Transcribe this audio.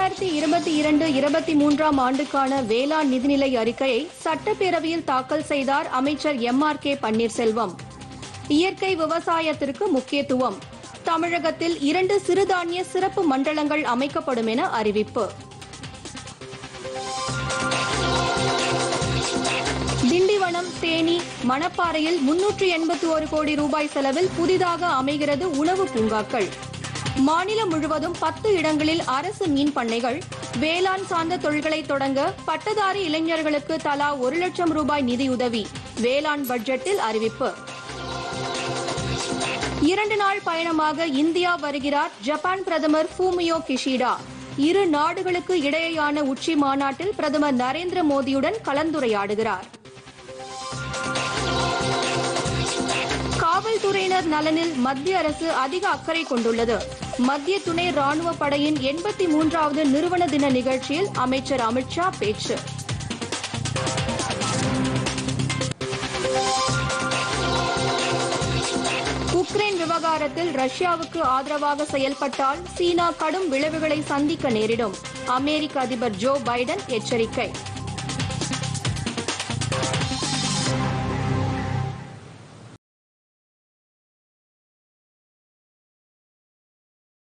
இரண்டாயிரத்தி இருபத்தி இரண்டு இருபத்தி மூன்றாம் ஆண்டுக்கான வேளாண் நிதிநிலை அறிக்கையை சட்டப்பேரவையில் தாக்கல் செய்தார் அமைச்சர் எம் ஆர் கே பன்னீர்செல்வம் இயற்கை விவசாயத்திற்கு முக்கியத்துவம் தமிழகத்தில் இரண்டு சிறுதானிய சிறப்பு மண்டலங்கள் அமைக்கப்படும் என அறிவிப்பு திண்டிவனம் தேனி மணப்பாறையில் முன்னூற்று எண்பத்தி ஒரு கோடி ரூபாய் செலவில் புதிதாக அமைகிறது உணவு பூங்காக்கள் மாநிலம் முழுவதும் பத்து இடங்களில் அரசு மீன் பண்ணைகள் வேளாண் சார்ந்த தொழில்களை தொடங்க பட்டதாரி இளைஞர்களுக்கு தலா ஒரு லட்சம் ரூபாய் நிதியுதவி வேளாண் பட்ஜெட்டில் அறிவிப்பு இரண்டு நாள் பயணமாக இந்தியா வருகிறார் ஜப்பான் பிரதமர் ஃபூமியோ கிஷிடா இரு நாடுகளுக்கு இடையேயான உச்சி மாநாட்டில் பிரதமர் நரேந்திர மோடியுடன் கலந்துரையாடுகிறார் காவல்துறையினர் நலனில் மத்திய அரசு அதிக அக்கறை கொண்டுள்ளது மத்திய துணை ராணுவ படையின் எண்பத்தி மூன்றாவது நிறுவன தின நிகழ்ச்சியில் அமைச்சர் அமித்ஷா பேச்சு உக்ரைன் விவகாரத்தில் ரஷ்யாவுக்கு ஆதரவாக செயல்பட்டால் சீனா கடும் விளைவுகளை சந்திக்க நேரிடும் அமெரிக்க அதிபர் ஜோ பைடன் எச்சரிக்கை